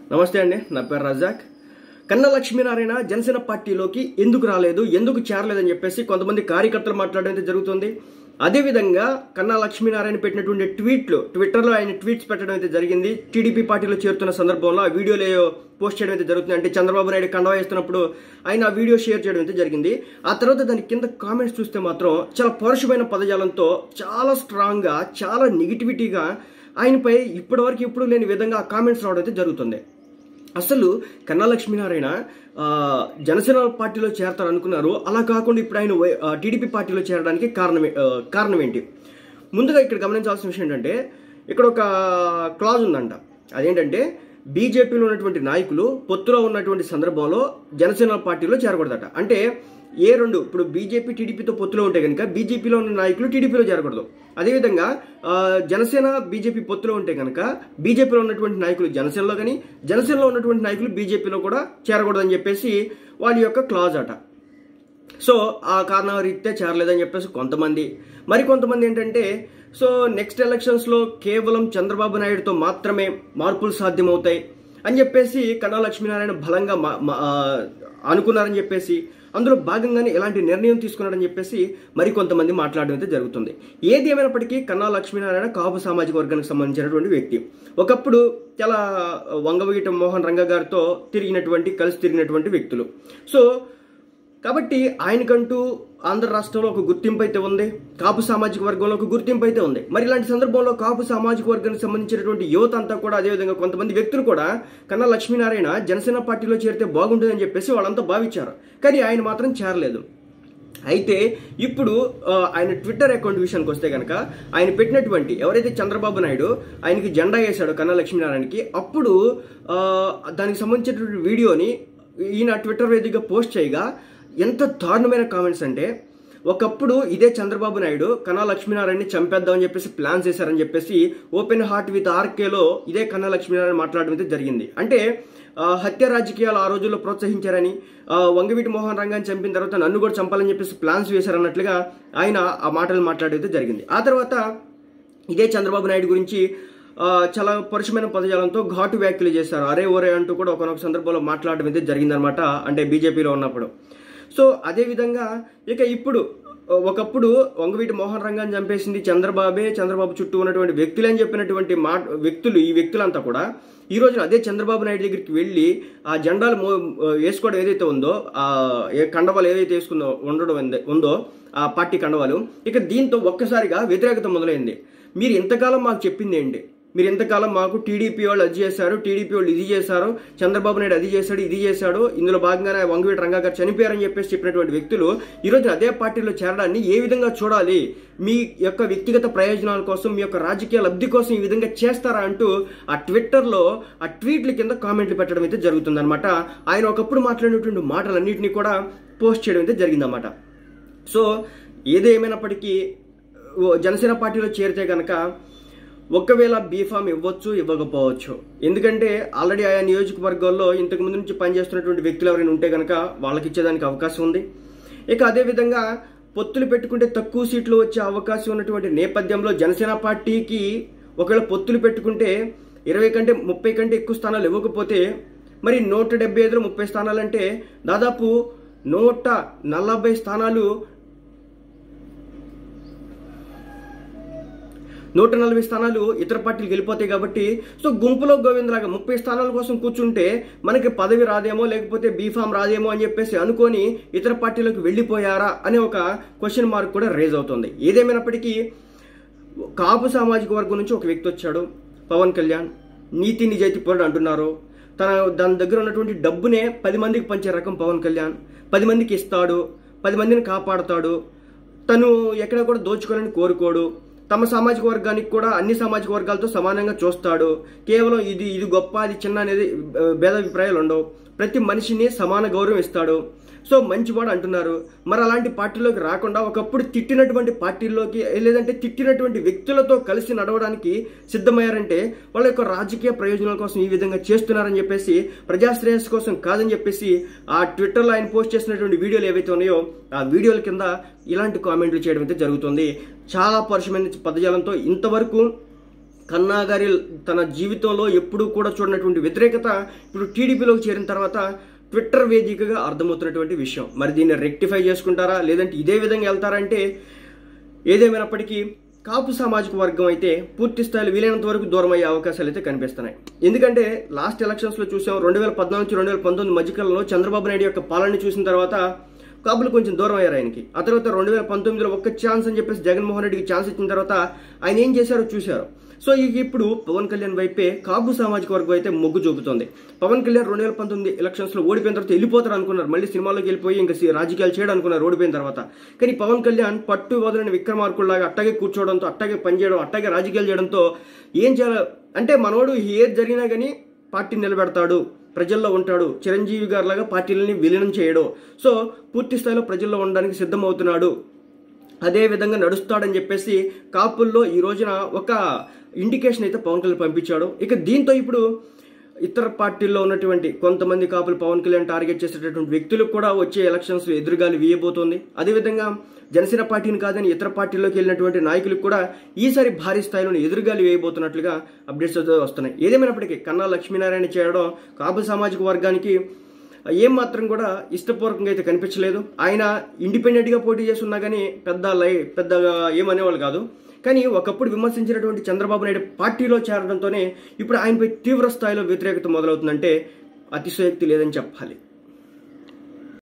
నమస్తే అండి నా పేరు రజాక్ కన్న లక్ష్మీనారాయణ జనసేన పార్టీలోకి ఎందుకు రాలేదు ఎందుకు చేరలేదని చెప్పేసి కొంతమంది కార్యకర్తలు మాట్లాడడం అయితే జరుగుతుంది అదేవిధంగా కన్నా లక్ష్మీనారాయణ పెట్టినటువంటి ట్వీట్లు ట్విట్టర్లో ఆయన ట్వీట్స్ పెట్టడం అయితే జరిగింది టీడీపీ పార్టీలో చేరుతున్న సందర్భంలో ఆ వీడియోలో పోస్ట్ చేయడం అయితే జరుగుతుంది అంటే చంద్రబాబు నాయుడు కండవా వేస్తున్నప్పుడు ఆయన ఆ వీడియో షేర్ చేయడం అయితే జరిగింది ఆ తర్వాత దాని కింద కామెంట్స్ చూస్తే మాత్రం చాలా పరుషమైన పదజాలంతో చాలా స్ట్రాంగ్గా చాలా నెగిటివిటీగా ఆయనపై ఇప్పటివరకు ఎప్పుడు లేని విధంగా ఆ కామెంట్స్ రావడం అయితే జరుగుతుంది అసలు కన్నా లక్ష్మీనారాయణ ఆ, జనసేన పార్టీలో చేరతారు అనుకున్నారు అలా కాకుండా ఇప్పుడు ఆయన వై- ఆ, టీడీపీ పార్టీలో చేరడానికి కారణం ఏ- ఆ, కారణం ఏంటి ముందుగా ఇక్కడ గమనించాల్సిన విషయం ఏంటంటే ఇక్కడ ఒక క్లాజ్ ఉందంట అదేంటంటే బీజేపీలో ఉన్నటువంటి నాయకులు పొత్తులో ఉన్నటువంటి సందర్భంలో జనసేన పార్టీలో చేరకూడదట అంటే ఏ రెండు ఇప్పుడు బీజేపీ టీడీపీతో పొత్తులో ఉంటే కనుక బీజేపీలో ఉన్న నాయకులు టీడీపీలో చేరకూడదు అదేవిధంగా ఆ, జనసేన బీజేపీ పొత్తులో ఉంటే కనుక బీజేపీలో ఉన్నటువంటి నాయకులు జనసేనలో కానీ జనసేనలో ఉన్నటువంటి నాయకులు బీజేపీలో కూడా చేరకూడదని చెప్పేసి వాళ్ళ యొక్క క్లాజ్ అట సో ఆ కారణం రీత్యా చేరలేదని చెప్పేసి కొంతమంది మరి కొంతమంది ఏంటంటే సో నెక్స్ట్ ఎలక్షన్స్లో కేవలం చంద్రబాబు నాయుడుతో మాత్రమే మార్పులు సాధ్యమవుతాయి అని చెప్పేసి కన్నా లక్ష్మీనారాయణ బలంగా మా- మా- ఆ, అనుకున్నారని చెప్పేసి అందులో భాగంగానే ఇలాంటి నిర్ణయం తీసుకున్నాడని చెప్పేసి మరి కొంతమంది మాట్లాడడం అయితే జరుగుతుంది ఏది ఏమైనప్పటికీ కన్నా లక్ష్మీనారాయణ కాపు సామాజిక వర్గానికి సంబంధించినటువంటి వ్యక్తి ఒకప్పుడు చాలా వంగవీట మోహన్ రంగ గారితో తిరిగినటువంటి కలిసి తిరిగినటువంటి వ్యక్తులు సో కాబట్టి ఆయనకంటూ ఆంధ్ర రాష్ట్రంలో ఒక గుర్తింపు అయితే ఉంది కాపు సామాజిక వర్గంలో ఒక గుర్తింపు అయితే ఉంది మరి ఇలాంటి సందర్భంలో కాపు సామాజిక వర్గానికి సంబంధించినటువంటి యువత అంతా కూడా అదేవిధంగా కొంతమంది వ్యక్తులు కూడా కన్నా లక్ష్మీనారాయణ జనసేన పార్టీలో చేరితే బాగుంటుందని చెప్పేసి వాళ్ళంతా భావించారు కానీ ఆయన మాత్రం చేరలేదు అయితే ఇప్పుడు ఆ, ఆయన ట్విట్టర్ అకౌంట్ విషయానికి వస్తే కనుక ఆయన పెట్టినటువంటి ఎవరైతే చంద్రబాబు నాయుడు ఆయనకి జెండా వేశాడో కన్నా లక్ష్మీనారాయణకి అప్పుడు ఆ, దానికి సంబంధించినటువంటి వీడియోని ఈయన ట్విట్టర్ వేదికగా పోస్ట్ చేయగా ఎంత దారుణమైన కామెంట్స్ అంటే ఒకప్పుడు ఇదే చంద్రబాబు నాయుడు కన్నా లక్ష్మీనారాయణని చంపేద్దామని చెప్పేసి ప్లాన్ చేశారని చెప్పేసి ఓపెన్ హార్ట్ విత్ ఆర్కేలో ఇదే కన్నా లక్ష్మీనారాయణ మాట్లాడడం అయితే జరిగింది అంటే ఆ, హత్య రాజకీయాలు ఆ రోజుల్లో ప్రోత్సహించారని ఆ, వంగవీటి మోహన్ రంగాన్ని చంపిన తర్వాత నన్ను కూడా చంపాలని చెప్పేసి ప్లాన్స్ వేశారన్నట్లుగా ఆయన ఆ మాటలు మాట్లాడైతే జరిగింది ఆ తర్వాత ఇదే చంద్రబాబు నాయుడు గురించి ఆ, చాలా పరుషమైన పదజాలంతో ఘాటు వ్యాఖ్యలు చేశారు అరే ఒరే అంటూ కూడా ఒకనొక సందర్భంలో మాట్లాడడం అయితే జరిగిందనమాట అంటే బీజేపీలో ఉన్నప్పుడు సో అదేవిధంగా ఇక ఇప్పుడు ఒకప్పుడు వంగవీటి మోహన్ రంగాన్ని చంపేసింది చంద్రబాబే చంద్రబాబు చుట్టూ ఉన్నటువంటి వ్యక్తులే అని చెప్పినటువంటి మా వ్యక్తులు ఈ వ్యక్తులంతా కూడా ఈ రోజున అదే చంద్రబాబు నాయుడు దగ్గరికి వెళ్ళి ఆ జెండాలు మో వేసుకోవడం ఏదైతే ఉందో ఆ ఏ కండవాలు ఏదైతే వేసుకుందో ఉండడం ఉంది- ఉందో ఆ పార్టీ కండవాలు ఇక దీంతో ఒక్కసారిగా వ్యతిరేకత మొదలైంది మీరు ఇంతకాలం మాకు చెప్పింది ఏంటి మీరు ఇంతకాలం మాకు టీడీపీ వాళ్ళు అది చేశారు టీడీపీ వాళ్ళు ఇది చేశారు చంద్రబాబు నాయుడు అది చేశాడు ఇది చేశాడు ఇందులో భాగంగానే వంగవీటి రంగా గారు చనిపోయారని చెప్పేసి చెప్పినటువంటి వ్యక్తులు ఈ రోజు అదే పార్టీలో చేరడాన్ని ఏ విధంగా చూడాలి మీ యొక్క వ్యక్తిగత ప్రయోజనాల కోసం మీ యొక్క రాజకీయ లబ్ధి కోసం ఈ విధంగా చేస్తారా అంటూ ఆ ట్విట్టర్లో ఆ ట్వీట్ల కింద కామెంట్లు పెట్టడం అయితే జరుగుతుందన్నమాట ఆయన ఒకప్పుడు మాట్లాడినటువంటి మాటలన్నింటినీ కూడా పోస్ట్ చేయడం అయితే జరిగిందన్నమాట సో ఏదేమైనప్పటికీ ఓ జనసేన పార్టీలో చేరితే కనుక ఒకవేళ బీఫామ్ ఇవ్వచ్చు ఇవ్వకపోవచ్చు ఎందుకంటే ఆల్రెడీ ఆయా నియోజకవర్గాల్లో ఇంతకు ముందు నుంచి పనిచేస్తున్నటువంటి వ్యక్తులు ఎవరైనా ఉంటే కనుక వాళ్ళకి ఇచ్చేదానికి అవకాశం ఉంది ఇక అదేవిధంగా పొత్తులు పెట్టుకుంటే తక్కువ సీట్లు వచ్చే అవకాశం ఉన్నటువంటి నేపథ్యంలో జనసేన పార్టీకి ఒకవేళ పొత్తులు పెట్టుకుంటే ఇరవై కంటే ముప్పై కంటే ఎక్కువ స్థానాలు ఇవ్వకపోతే మరి నూట డెబ్బై ఐదులో ముప్పై స్థానాలంటే దాదాపు నూట నలభై స్థానాలు నూట నలభై స్థానాలు ఇతర పార్టీలు గెలిపోతాయి కాబట్టి సో గుంపులో గోవిందలాగా ముప్పై స్థానాల కోసం కూర్చుంటే మనకి పదవి రాదేమో లేకపోతే బీఫామ్ రాదేమో అని చెప్పేసి అనుకొని ఇతర పార్టీలకు వెళ్ళిపోయారా అనే ఒక క్వశ్చన్ మార్క్ కూడా రేజ్ అవుతుంది ఏదేమైనప్పటికీ కాపు సామాజిక వర్గం నుంచి ఒక వ్యక్తి వచ్చాడు పవన్ కళ్యాణ్ నీతి నిజాయితీ పరుడు అంటున్నారు తన దాని దగ్గర ఉన్నటువంటి డబ్బునే పది మందికి పంచే రకం పవన్ కళ్యాణ్ పది మందికి ఇస్తాడు పది మందిని కాపాడుతాడు తను ఎక్కడ కూడా దోచుకోవాలని కోరుకోడు తమ సామాజిక వర్గానికి కూడా అన్ని సామాజిక వర్గాలతో సమానంగా చూస్తాడు కేవలం ఇది ఇది గొప్ప అది చిన్న అనేది ఆ, భేదాభిప్రాయాలు ఉండవు ప్రతి మనిషిని సమాన గౌరవం ఇస్తాడు సో మంచివాడు అంటున్నారు మరి అలాంటి పార్టీలోకి రాకుండా ఒకప్పుడు తిట్టినటువంటి పార్టీల్లోకి లేదంటే తిట్టినటువంటి వ్యక్తులతో కలిసి నడవడానికి సిద్ధమయ్యారంటే వాళ్ళ యొక్క రాజకీయ ప్రయోజనాల కోసం ఈ విధంగా చేస్తున్నారని చెప్పేసి ప్రజాశ్రేయస్ కోసం కాదని చెప్పేసి ఆ ట్విట్టర్లో ఆయన పోస్ట్ చేసినటువంటి వీడియోలు ఏవైతే ఉన్నాయో ఆ వీడియోల కింద ఇలాంటి కామెంట్లు చేయడం అయితే జరుగుతుంది చాలా పరుషమైన పదజాలంతో ఇంతవరకు కన్నా గారి తన జీవితంలో ఎప్పుడూ కూడా చూడనటువంటి వ్యతిరేకత ఇప్పుడు టీడీపీలోకి చేరిన తర్వాత ట్విట్టర్ వేదికగా అర్థమవుతున్నటువంటి విషయం మరి దీన్ని రెక్టిఫై చేసుకుంటారా లేదంటే ఇదే విధంగా వెళ్తారంటే ఏదేమైనప్పటికీ కాపు సామాజిక వర్గం అయితే పూర్తి స్థాయిలో వీలైనంత వరకు దూరం అయ్యే అవకాశాలు అయితే కనిపిస్తున్నాయి ఎందుకంటే లాస్ట్ ఎలక్షన్స్ లో చూసాం రెండు వేల పద్నాలుగు నుంచి రెండు వేల పంతొమ్మిది మధ్యకాలంలో చంద్రబాబు నాయుడు యొక్క పాలన చూసిన తర్వాత కాపులు కొంచెం దూరం అయ్యారు ఆయనకి ఆ తర్వాత రెండు వేల పంతొమ్మిదిలో ఒక్క ఛాన్స్ అని చెప్పేసి జగన్మోహన్ రెడ్డికి ఛాన్స్ ఇచ్చిన తర్వాత ఆయన ఏం చేశారో చూశారు సో ఇక ఇప్పుడు పవన్ కళ్యాణ్ వైపే కాపు సామాజిక వర్గం అయితే మొగ్గు చూపుతోంది పవన్ కళ్యాణ్ రెండు వేల పంతొమ్మిది ఎలక్షన్స్ లో ఓడిపోయిన తర్వాత వెళ్ళిపోతారు అనుకున్నారు మళ్ళీ సినిమాలోకి వెళ్ళిపోయి ఇంకా సి- రాజకీయాలు చేయడం అనుకున్నారు ఓడిపోయిన తర్వాత కానీ పవన్ కళ్యాణ్ పట్టు వదలని విక్రమార్కుల్లాగా అట్టాగే కూర్చోవడంతో అట్టాగే పనిచేయడం అట్టాగే రాజకీయాలు చేయడంతో ఏం చేయాలి అంటే మనోడు ఏది జరిగినా కానీ పార్టీ నిలబెడతాడు ప్రజల్లో ఉంటాడు చిరంజీవి గారిలాగా పార్టీలని విలీనం చేయడు సో పూర్తి స్థాయిలో ప్రజల్లో ఉండడానికి సిద్ధమవుతున్నాడు అదే విధంగా నడుస్తాడని చెప్పేసి కాపుల్లో ఈ రోజున ఒక ఇండికేషన్ అయితే పవన్ కళ్యాణ్ పంపించాడు ఇక దీంతో ఇప్పుడు ఇతర పార్టీల్లో ఉన్నటువంటి కొంతమంది కాపులు పవన్ కళ్యాణ్ టార్గెట్ చేసేటటువంటి వ్యక్తులకు కూడా వచ్చే ఎలక్షన్స్ ఎదురుగాలి వీయబోతోంది అదేవిధంగా జనసేన పార్టీని కాదని ఇతర పార్టీల్లోకి వెళ్ళినటువంటి నాయకులకు కూడా ఈసారి భారీ స్థాయిలో ఎదురుగాలి వేయబోతున్నట్లుగా అప్డేట్స్ అయితే వస్తున్నాయి ఏదేమైనప్పటికీ కన్నా లక్ష్మీనారాయణ చేయడం కాపు సామాజిక వర్గానికి ఏం మాత్రం కూడా ఇష్టపూర్వకంగా అయితే కనిపించలేదు ఆయన ఇండిపెండెంట్ గా పోటీ చేస్తున్నా కానీ పెద్ద లై పెద్దగా ఏమనేవాళ్ళు కాదు కానీ ఒకప్పుడు విమర్శించినటువంటి చంద్రబాబు నాయుడు పార్టీలో చేరడంతోనే ఇప్పుడు ఆయనపై తీవ్ర స్థాయిలో వ్యతిరేకత మొదలవుతుందంటే అతిశయోక్తి లేదని చెప్పాలి